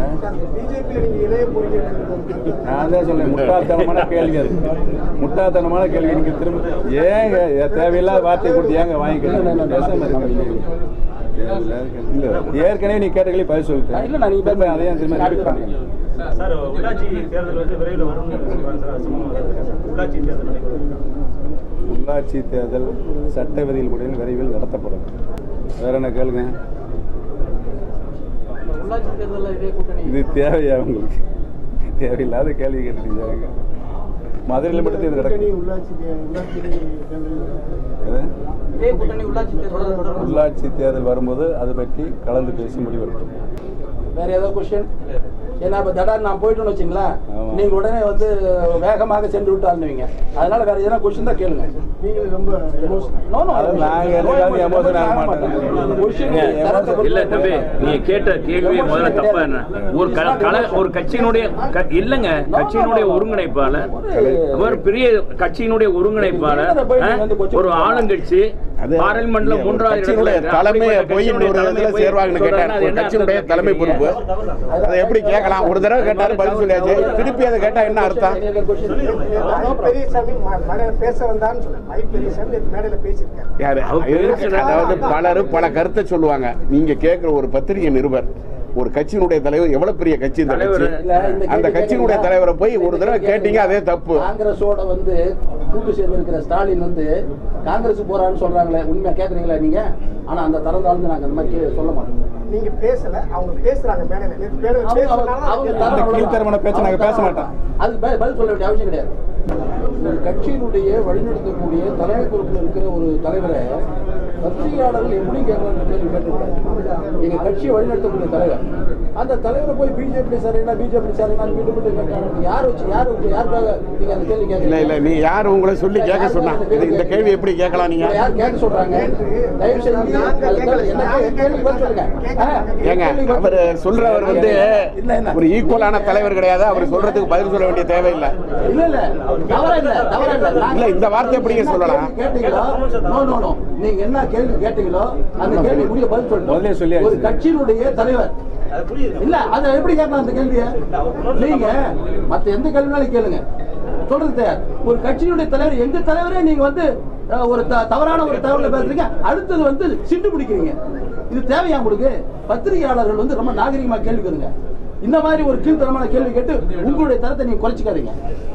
பிஜேபியில் நீங்க இணைய போறீங்க நான் தான் சொல்றேன் முட்டாள்தனமான கேள்வி அது முட்டாள்தனமான கேள்வி நீங்க திரும்ப ஏங்க ஏ- தேவையில்லாத வார்த்தை கொடுத்து ஏங்க வாங்கிக்கணும் பேசாம இருக்கீங்க. இல்ல ஏற்கனவே நீ கேட்ட கேள்வி பதில் சொல்லிட்டேன் இல்ல, நான் நீங்க திரும்ப அதையும் திரும்ப repeat பண்ணுங்க சார் உள்ளாட்சி தேர்தல் வந்து விரைவில் வரும்னு சொல்றாங்க சார் அது சம்பந்தமா உள்ளாட்சி தேர்தல் நடைபெறும் உள்ளாட்சி தேர்தல் சட்ட விதிகளுடன் விரைவில் நடத்தப்படும் வேற என்ன கேளுங்க உள்ளாட்சி தேர்தலில் இதே கூட்டணி இது தேவையா உங்களுக்கு தேவையில்லாத கேள்வி கேட்டுட்டீங்க மதுரையில் மட்டும் இது கூட்டணி நடக்கும் உள்ளாட்சி தே- உள்ளாட்சி தேர்தல் எது? இதே கூட்டணி உள்ளாட்சி தேர்தல் தொடரும். உள்ளாட்சி தேர்தல் வரும்போது அது பற்றி கலந்து பேசி முடிவெடுக்கும் வேற ஏதாவது கொஸ்டின் ஏன்னா இப்போ தடா நான் போயிட்டோன்னு வச்சுங்களேன் ஆமா. நீங்க உடனே வந்து வேகமாக சென்று விட்டாருன்னுவீங்க அதனால வேற எதனா கொஸ்டின் தான் கேளுங்க நீங்களும் ரொம்ப emotional. No, no, அது நாங்க என்னைக்காவது emotion ஆக மாட்டோம். Question ஏங்க, தரத்தை பொறுத்து இல்ல தம்பி நீங்க கேட்ட கேள்வி முதல்ல தப்பா என்ன ஒரு க- கல ஒரு கட்சியினுடைய க- இல்லங்க கட்சியினுடைய ஒருங்கிணைப்பாளர் அவர் பெரிய கட்சியினுடைய ஒருங்கிணைப்பாளர் ஆ, ஒரு ஆளுங்கட்சி அது பாராளுமன்றல ஒரு மூன்றாவது கட்சியினுடைய இடத்துல தலைமையை அப்படிப்பட்ட போய் கட்சியினுடைய இன்னொரு தலைமையை இடத்துல போய் சேர்வாங்கன்னு சொல்றாருன்னா கேட்டார் அது ஒரு என்ன கட்சியினுடைய அர்த்தம் தலைமை கேக்குறீங்க? பொறுப்பு அதை எப்படி கேட்கலாம் ஒரு தடவை கேட்டாரு பதில் சொல்லியாச்சு திருப்பி அதை கேட்டா என்ன அர்த்தம் ஐ பெரியசாமி ம- மேடையில பேச வந்தான்னு சொன்னேன் ஐ பெரியசாமி நேத்து மேடையில பேசியிருக்காரு யாரு அவர் பேசுனா- அதாவது பலரும் பல கருத்தை சொல்லுவாங்க நீங்க கேட்கிற ஒரு பத்திரிகை நிருபர் ஒரு கட்சியினுடைய தலைவர் எவ்வளவு பெரிய கட்சி இந்த தலைவர். கட்சி இல்ல, இந்த அந்த கேள்வி கட்சியினுடைய கேட்டீங்களா? தலைவரை போய் ஒரு தடவை இந்த கேட்டீங்க அதே தப்பு காங்கிரஸோட வந்து கூட்டு சேர்ந்திருக்கிற ஸ்டாலின் வந்து காங்கிரஸ் போறான்னு சொல்றாங்களே உண்மையா கேக்குறீங்களா நீங்க ஆனா அந்த தரம் தாழ்ந்து நாங்க அந்த மாதிரி கே- சொல்ல மாட்டோம் நீங்க பேசல அவங்க பேசுறாங்க மேடையில நேத்து மேடையில அவங்க- பேசுறதுனால அவங்க- அவங்க அதுக்கு தரம் அந்த அவ்வளவுதான். கீழ்த்தரமான பேச்சை நாங்க பேச மாட்டோம். அதுக்கு பதில் பதில் சொல்ல வேண்டிய அவசியம் கிடையாது ஒரு கட்சியினுடைய வழிநடத்தக்கூடிய தலைமை பொறுப்பில் இருக்கிற ஒரு தலைவரை பத்திரிகையாளர்கள் எப்படி கேட்கறாங்க கேள்வி கேட்டுருக்காங்க எங்க கட்சியை வழிநடத்தக்கூடிய தலைவர் அந்த தலைவரை போய் பிஜேபி சரிங்களா பிஜேபி சரிங்களா மீண்டும் மீண்டும் கேட்கறாங்க யார் வச்சு யார் உங்க- யாருக்காக நீங்க அந்த கேள்வி இல்ல கேட்கறீங்க இல்ல நீ யார் உங்களை சொல்லி கேட்க சொன்னா இது இந்த கேள்வி எப்படி கேட்கலாம் நீங்க யார் கேட்க சொல்றாங்க தயவு செஞ்சு அதுக்கு என்ன கே- கேள்வி பதில் சொல்லுங்க ஆ, ஏங்க கேள்வி பதில் அவர் சொல்லுங்க. சொல்றவர் வந்து இல்ல, இல்ல. ஒரு ஈக்குவலான தலைவர் கிடையாது அவர் சொல்றதுக்கு பதில் சொல்ல வேண்டிய தேவையில்லை இல்ல இல்ல தவறா இல்ல தவறா இல்ல நாங்க- இல்ல, இந்த வார்த்தை எப்படிங்க என்ன சொல்லலாம்? கேள்வி கேட்டீங்களோ நோ நோ நோ நீங்க என்ன கேள்வி கேட்டீங்களோ அந்த கேள்வி முடிய பதில் முதல்லயே சொல்லணும் சொல்லியாச்சு. ஒரு கட்சியினுடைய தலைவர் அது புரியுது இல்ல அத எப்படி கேட்கலாம் அந்த கேள்விய நீங்க மத்த எந்த கேள்வினாலும் கேளுங்க சொல்றது தயார் ஒரு கட்சியினுடைய தலைவர் எங்க தலைவரே நீங்க வந்து அஹ், ஒரு த- தவறான ஒரு தகவலை பேசுறீங்க அடுத்தது வந்து சிண்டு பிடிக்கிறீங்க இது தேவையா உங்களுக்கு பத்திரிகையாளர்கள் வந்து ரொம்ப நாகரிகமா கேள்வி கேளுங்க இந்த மாதிரி ஒரு கீழ்த்தரமான கேள்வி கேட்டு உங்களுடைய தரத்தை நீங்க குறைச்சிக்காதீங்க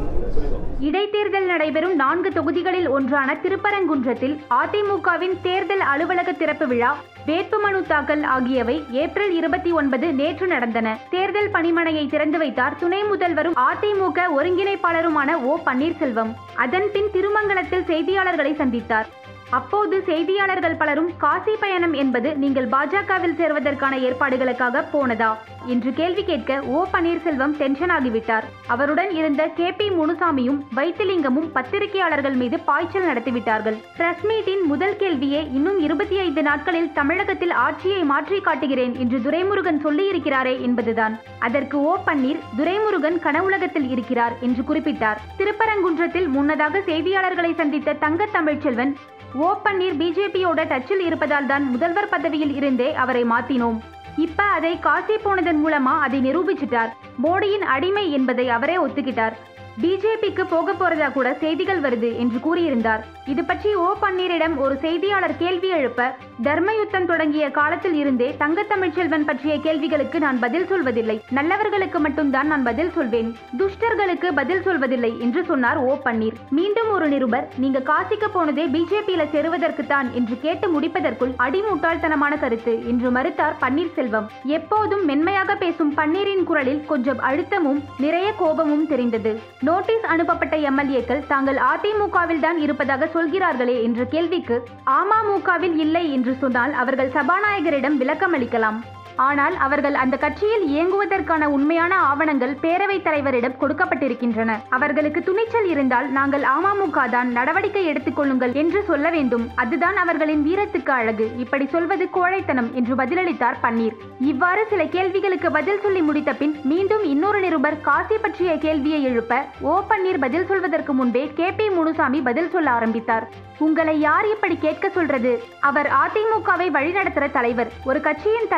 இடைத்தேர்தல் நடைபெறும் நான்கு தொகுதிகளில் ஒன்றான திருப்பரங்குன்றத்தில் அதிமுகவின் தேர்தல் அலுவலக திறப்பு விழா வேட்புமனு தாக்கல் ஆகியவை ஏப்ரல் இருபத்தி ஒன்பது நேற்று நடந்தன தேர்தல் பணிமனையை திறந்து வைத்தார் துணை முதல்வரும் அதிமுக ஒருங்கிணைப்பாளருமான ஓ பன்னீர்செல்வம் அதன்பின் திருமங்கலத்தில் செய்தியாளர்களை சந்தித்தார் அப்போது செய்தியாளர்கள் பலரும் காசி பயணம் என்பது நீங்கள் பாஜகவில் சேர்வதற்கான ஏற்பாடுகளுக்காக போனதா என்று கேள்வி கேட்க ஓ பன்னீர்செல்வம் டென்ஷன் ஆகிவிட்டார் அவருடன் இருந்த கே பி முனுசாமியும் வைத்திலிங்கமும் பத்திரிகையாளர்கள் மீது பாய்ச்சல் நடத்திவிட்டார்கள் பிரஸ் மீட்டின் முதல் கேள்வியே இன்னும் இருபத்தி ஐந்து நாட்களில் தமிழகத்தில் ஆட்சியை மாற்றி காட்டுகிறேன் என்று துரைமுருகன் சொல்லியிருக்கிறாரே என்பதுதான் அதற்கு ஓ பன்னீர் துரைமுருகன் கனவுலகத்தில் இருக்கிறார் என்று குறிப்பிட்டார் திருப்பரங்குன்றத்தில் முன்னதாக செய்தியாளர்களை சந்தித்த தங்க தமிழ்ச்செல்வன் ஓ பன்னீர் பிஜேபியோட டச்சில் இருப்பதால் தான் முதல்வர் பதவியில் இருந்தே அவரை மாத்தினோம் இப்ப அதை காசி போனதன் மூலமா அதை நிரூபிச்சிட்டார் மோடியின் அடிமை என்பதை அவரே ஒத்துக்கிட்டார் பிஜேபிக்கு போக போறதா கூட செய்திகள் வருது என்று கூறியிருந்தார் இது பற்றி ஓ பன்னீரிடம் ஒரு செய்தியாளர் கேள்வி எழுப்ப தர்மயுத்தம் தொடங்கிய காலத்தில் இருந்தே தங்க தமிழ்ச்செல்வன் பற்றிய கேள்விகளுக்கு நான் பதில் சொல்வதில்லை நல்லவர்களுக்கு மட்டும்தான் நான் பதில் சொல்வேன் துஷ்டர்களுக்கு பதில் சொல்வதில்லை என்று சொன்னார் ஓ பன்னீர் மீண்டும் ஒரு நிருபர் நீங்க காசிக்கு போனதே பிஜேபியில சேருவதற்கு தான் என்று கேட்டு முடிப்பதற்குள் அடிமுட்டாள்தனமான கருத்து என்று மறுத்தார் பன்னீர்செல்வம் எப்போதும் மென்மையாக பேசும் பன்னீரின் குரலில் கொஞ்சம் அழுத்தமும் நிறைய கோபமும் தெரிந்தது நோட்டீஸ் அனுப்பப்பட்ட எம்எல்ஏக்கள் தாங்கள் அதிமுகவில் தான் இருப்பதாக சொல்கிறார்களே என்ற கேள்விக்கு அமமுகவில் இல்லை என்று சொன்னால் அவர்கள் சபாநாயகரிடம் விளக்கம் அளிக்கலாம் ஆனால் அவர்கள் அந்த கட்சியில் இயங்குவதற்கான உண்மையான ஆவணங்கள் பேரவைத் தலைவரிடம் கொடுக்கப்பட்டிருக்கின்றன அவர்களுக்கு துணிச்சல் இருந்தால் நாங்கள் அமமுக தான் நடவடிக்கை எடுத்துக்கொள்ளுங்கள் என்று சொல்ல வேண்டும் அதுதான் அவர்களின் வீரத்துக்கு அழகு இப்படி சொல்வது கோழைத்தனம் என்று பதிலளித்தார் பன்னீர் இவ்வாறு சில கேள்விகளுக்கு பதில் சொல்லி முடித்த பின் மீண்டும் இன்னொரு நிருபர் காசி பற்றிய கேள்வியை எழுப்ப ஓ பன்னீர் பதில் சொல்வதற்கு முன்பே கே பி முனுசாமி பதில் சொல்ல ஆரம்பித்தார் உங்களை யார் இப்படி கேட்க சொல்றது அவர் அதிமுகவை வழிநடத்துற தலைவர் ஒரு கட்சியின் தலைவராக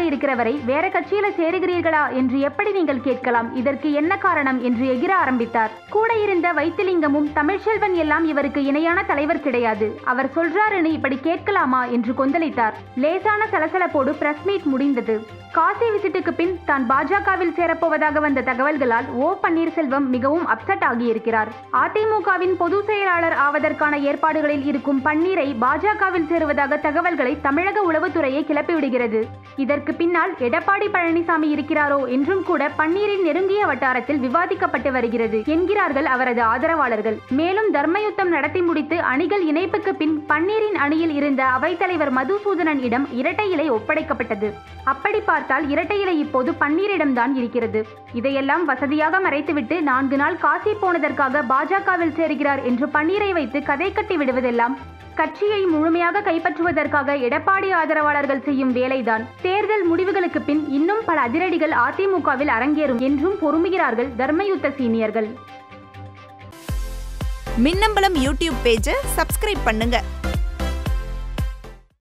இருக்கிறவரை வேற கட்சியில சேருகிறீர்களா என்று எப்படி நீங்கள் கேட்கலாம் இதற்கு என்ன காரணம் என்று எகிர ஆரம்பித்தார் கூட இருந்த வைத்திலிங்கமும் தமிழ்ச்செல்வன் எல்லாம் இவருக்கு இணையான தலைவர் கிடையாது அவர் சொல்றாருன்னு இப்படி கேட்கலாமா என்று கொந்தளித்தார் லேசான சலசலப்போடு பிரஸ் மீட் முடிந்தது காசி விசிட்டுக்கு பின் தான் பாஜகவில் சேரப்போவதாக வந்த தகவல்களால் ஓ பன்னீர்செல்வம் மிகவும் அப்செட் ஆகியிருக்கிறார் அதிமுகவின் பொதுச் செயலாளர் ஆவதற்கான ஏற்பாடுகளில் இருக்கும் பன்னீரை பாஜகவில் சேருவதாக தகவல்களை தமிழக உளவுத்துறையை கிளப்பிவிடுகிறது இதற்கு பின்னால் எடப்பாடி பழனிசாமி இருக்கிறாரோ என்றும் கூட பன்னீரின் நெருங்கிய வட்டாரத்தில் விவாதிக்கப்பட்டு வருகிறது என்கிறார்கள் அவரது ஆதரவாளர்கள் மேலும் தர்மயுத்தம் நடத்தி முடித்து அணிகள் இணைப்புக்கு பின் பன்னீரின் அணியில் இருந்த அவைத்தலைவர் மதுசூதனன் இடம் இரட்டை இலை ஒப்படைக்கப்பட்டது அப்படி பார்த்தால் இரட்டை இலை இப்போது பன்னீரிடம்தான் இருக்கிறது இதையெல்லாம் வசதியாக மறைத்துவிட்டு நான்கு நாள் காசி போனதற்காக பாஜகவில் சேருகிறார் என்று பன்னீரை வைத்து கதை கட்டி விடுவதெல்லாம் கட்சியை முழுமையாக கைப்பற்றுவதற்காக எடப்பாடி ஆதரவாளர்கள் செய்யும் வேலைதான் தேர்தல் முடிவுகளுக்கு பின் இன்னும் பல அதிரடிகள் அதிமுகவில் அரங்கேறும் என்றும் பொறுமுகிறார்கள் தர்மயுத்த சீனியர்கள் மின்னம்பலம் யூடியூப் பேஜை சப்ஸ்கிரைப் பண்ணுங்க